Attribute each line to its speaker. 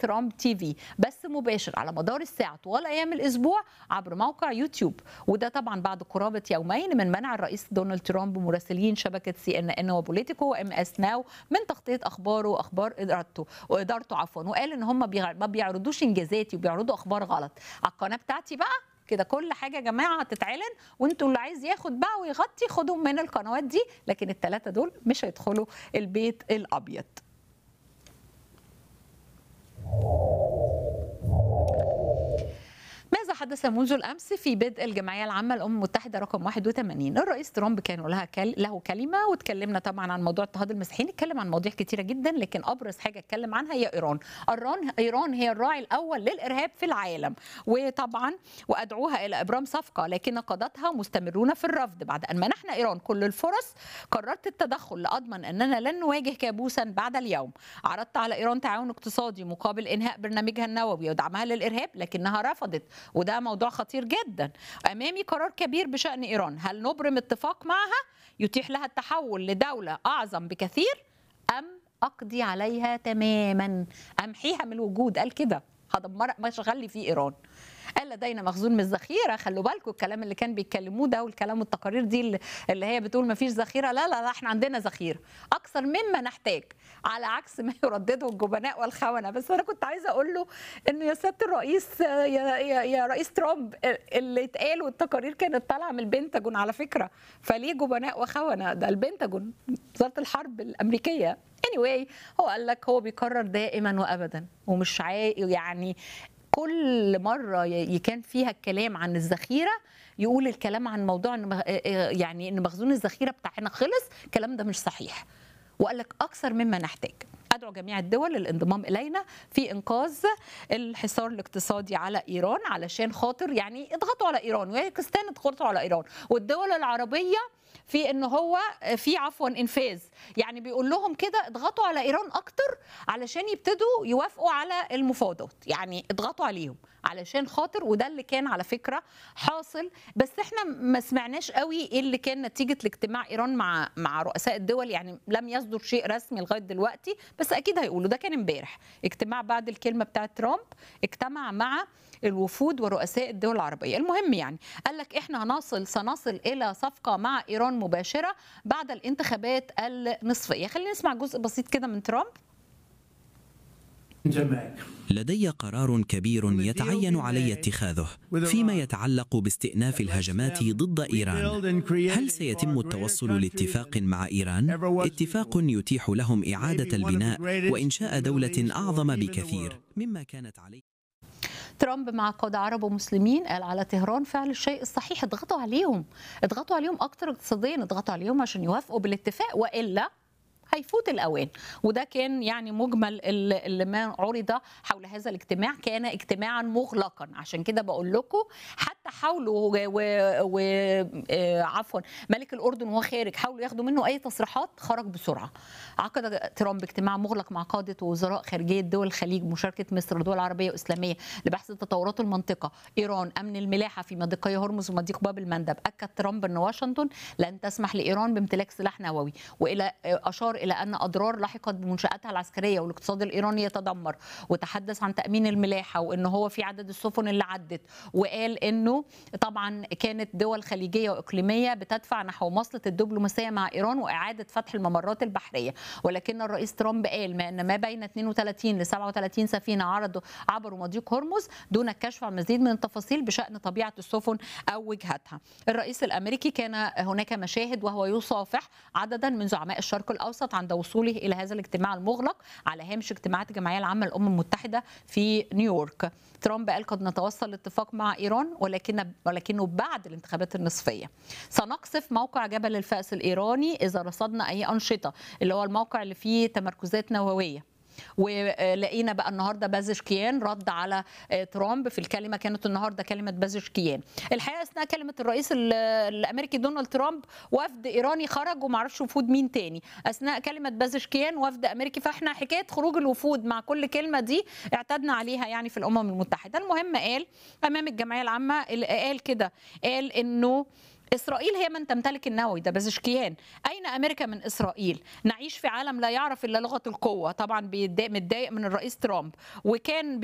Speaker 1: ترامب تي في بث مباشر على مدار الساعة طوال أيام الأسبوع عبر موقع يوتيوب وده طبعا بعد قرابة يومين من منع الرئيس دونالد ترامب مراسلين شبكة سي ان ان وبوليتيكو وام اس ناو من تغطية أخباره وأخبار إدارته وإدارته عفوا وقال إن هم ما بيعرضوش إنجازاتي وبيعرضوا أخبار غلط على القناة بتاعتي بقى كده كل حاجه يا جماعه هتتعلن وانتوا اللي عايز ياخد بقى ويغطي خدوا من القنوات دي لكن الثلاثه دول مش هيدخلوا البيت الابيض ماذا حدث منذ الامس في بدء الجمعيه العامه للامم المتحده رقم 81 الرئيس ترامب كان لها كل... له كلمه واتكلمنا طبعا عن موضوع اضطهاد المسيحيين اتكلم عن مواضيع كتيره جدا لكن ابرز حاجه اتكلم عنها هي ايران ايران ايران هي الراعي الاول للارهاب في العالم وطبعا وادعوها الى ابرام صفقه لكن قادتها مستمرون في الرفض بعد ان منحنا ايران كل الفرص قررت التدخل لاضمن اننا لن نواجه كابوسا بعد اليوم عرضت على ايران تعاون اقتصادي مقابل انهاء برنامجها النووي ودعمها للارهاب لكنها رفضت وده موضوع خطير جدا امامي قرار كبير بشان ايران هل نبرم اتفاق معها يتيح لها التحول لدوله اعظم بكثير ام اقضي عليها تماما امحيها من الوجود قال كده هدمر ما شغل فيه ايران قال لدينا مخزون من الذخيره خلوا بالكم الكلام اللي كان بيتكلموه ده والكلام والتقارير دي اللي هي بتقول ما فيش ذخيره لا لا لا احنا عندنا ذخيره اكثر مما نحتاج على عكس ما يردده الجبناء والخونه بس انا كنت عايزه اقول له انه يا سياده الرئيس يا, يا, يا رئيس ترامب اللي اتقال والتقارير كانت طالعه من البنتاجون على فكره فليه جبناء وخونه ده البنتاجون وزاره الحرب الامريكيه anyway هو قال لك هو بيكرر دائما وابدا ومش عاي يعني كل مره كان فيها الكلام عن الذخيره يقول الكلام عن موضوع ان يعني ان مخزون الذخيره بتاعنا خلص الكلام ده مش صحيح وقال لك اكثر مما نحتاج ادعو جميع الدول للانضمام الينا في انقاذ الحصار الاقتصادي على ايران علشان خاطر يعني اضغطوا على ايران وباكستان اضغطوا على ايران والدول العربيه في ان هو في عفوا انفاذ يعني بيقول لهم كده اضغطوا على ايران اكتر علشان يبتدوا يوافقوا على المفاوضات يعني اضغطوا عليهم علشان خاطر وده اللي كان على فكره حاصل بس احنا ما سمعناش قوي ايه اللي كان نتيجه الاجتماع ايران مع مع رؤساء الدول يعني لم يصدر شيء رسمي لغايه دلوقتي بس اكيد هيقولوا ده كان امبارح اجتماع بعد الكلمه بتاعه ترامب اجتمع مع الوفود ورؤساء الدول العربيه المهم يعني قال لك احنا هنصل سنصل الى صفقه مع ايران مباشره بعد الانتخابات النصفيه خلينا نسمع جزء بسيط كده من ترامب
Speaker 2: لدي قرار كبير يتعين علي اتخاذه فيما يتعلق باستئناف الهجمات ضد ايران هل سيتم التوصل لاتفاق مع ايران اتفاق يتيح لهم اعاده البناء وانشاء دوله اعظم بكثير مما كانت عليه
Speaker 1: ترامب مع قادة عرب ومسلمين قال على طهران فعل الشيء الصحيح اضغطوا عليهم اضغطوا عليهم اكتر اقتصاديا اضغطوا عليهم عشان يوافقوا بالاتفاق والا هيفوت الاوان وده كان يعني مجمل اللي ما عرض حول هذا الاجتماع كان اجتماعا مغلقا عشان كده بقول لكم حتى حاولوا وعفوا ملك الاردن وهو خارج حاولوا ياخدوا منه اي تصريحات خرج بسرعه عقد ترامب اجتماع مغلق مع قاده وزراء خارجيه دول الخليج مشاركه مصر ودول عربيه واسلاميه لبحث تطورات المنطقه ايران امن الملاحه في مضيقي هرمز ومضيق باب المندب اكد ترامب ان واشنطن لن تسمح لايران بامتلاك سلاح نووي والى اشار الى ان اضرار لحقت بمنشاتها العسكريه والاقتصاد الايراني يتدمر وتحدث عن تامين الملاحه وان هو في عدد السفن اللي عدت وقال انه طبعا كانت دول خليجيه واقليميه بتدفع نحو مصلة الدبلوماسيه مع ايران واعاده فتح الممرات البحريه ولكن الرئيس ترامب قال ما ان ما بين 32 ل 37 سفينه عرضوا عبروا مضيق هرمز دون الكشف عن مزيد من التفاصيل بشان طبيعه السفن او وجهتها الرئيس الامريكي كان هناك مشاهد وهو يصافح عددا من زعماء الشرق الاوسط عند وصوله الى هذا الاجتماع المغلق على هامش اجتماعات الجمعيه العامه للامم المتحده في نيويورك. ترامب قال قد نتوصل لاتفاق مع ايران ولكن ولكنه بعد الانتخابات النصفيه. سنقصف موقع جبل الفأس الايراني اذا رصدنا اي انشطه اللي هو الموقع اللي فيه تمركزات نوويه. ولقينا بقى النهارده بازشكيان رد على ترامب في الكلمه كانت النهارده كلمه بازشكيان الحقيقه اثناء كلمه الرئيس الامريكي دونالد ترامب وفد ايراني خرج وما اعرفش وفود مين تاني اثناء كلمه بازشكيان وفد امريكي فاحنا حكايه خروج الوفود مع كل كلمه دي اعتدنا عليها يعني في الامم المتحده المهم قال امام الجمعيه العامه قال كده قال انه اسرائيل هي من تمتلك النووي ده بزشكيان اين امريكا من اسرائيل نعيش في عالم لا يعرف الا لغه القوه طبعا متضايق من الرئيس ترامب وكان